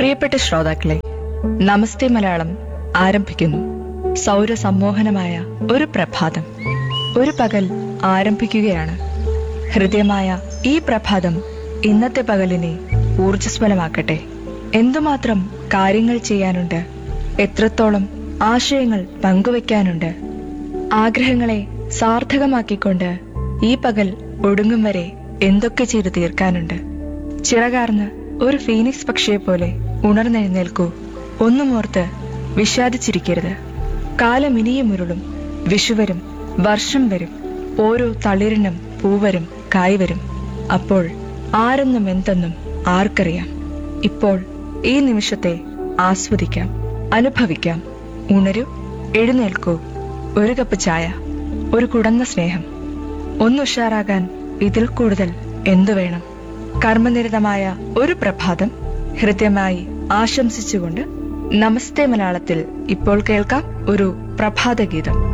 പ്രിയപ്പെട്ട ശ്രോതാക്കളെ നമസ്തേ മലയാളം ആരംഭിക്കുന്നു സൗരസമ്മോഹനമായ ഒരു പ്രഭാതം ഒരു പകൽ ആരംഭിക്കുകയാണ് ഹൃദയമായ ഈ പ്രഭാതം ഇന്നത്തെ പകലിനെ ഊർജ്ജസ്വലമാക്കട്ടെ എന്തുമാത്രം കാര്യങ്ങൾ ചെയ്യാനുണ്ട് എത്രത്തോളം ആശയങ്ങൾ പങ്കുവെക്കാനുണ്ട് ആഗ്രഹങ്ങളെ സാർത്ഥകമാക്കിക്കൊണ്ട് ഈ പകൽ ഒടുങ്ങും വരെ എന്തൊക്കെ ചെയ്തു തീർക്കാനുണ്ട് ചിറകാർന്ന് ഒരു ഫീനിക്സ് പക്ഷിയെ പോലെ ഉണർന്നെഴുന്നേൽക്കൂ ഒന്നുമോർത്ത് വിഷാദിച്ചിരിക്കരുത് കാലം ഇനിയും ഉരുളും വിഷുവരും വർഷം വരും ഓരോ തളിരിനും പൂവരും കായ്വരും അപ്പോൾ ആരെന്നും എന്തെന്നും ആർക്കറിയാം ഇപ്പോൾ ഈ നിമിഷത്തെ ആസ്വദിക്കാം അനുഭവിക്കാം ഉണരൂ എഴുന്നേൽക്കൂ ഒരു കപ്പ് ചായ ഒരു കുടന്ന സ്നേഹം ഒന്നുഷാറാകാൻ ഇതിൽ കൂടുതൽ എന്തു വേണം കർമ്മനിരതമായ ഒരു പ്രഭാതം ഹൃദ്യമായി ആശംസിച്ചുകൊണ്ട് നമസ്തേ മലയാളത്തിൽ ഇപ്പോൾ കേൾക്കാം ഒരു പ്രഭാതഗീതം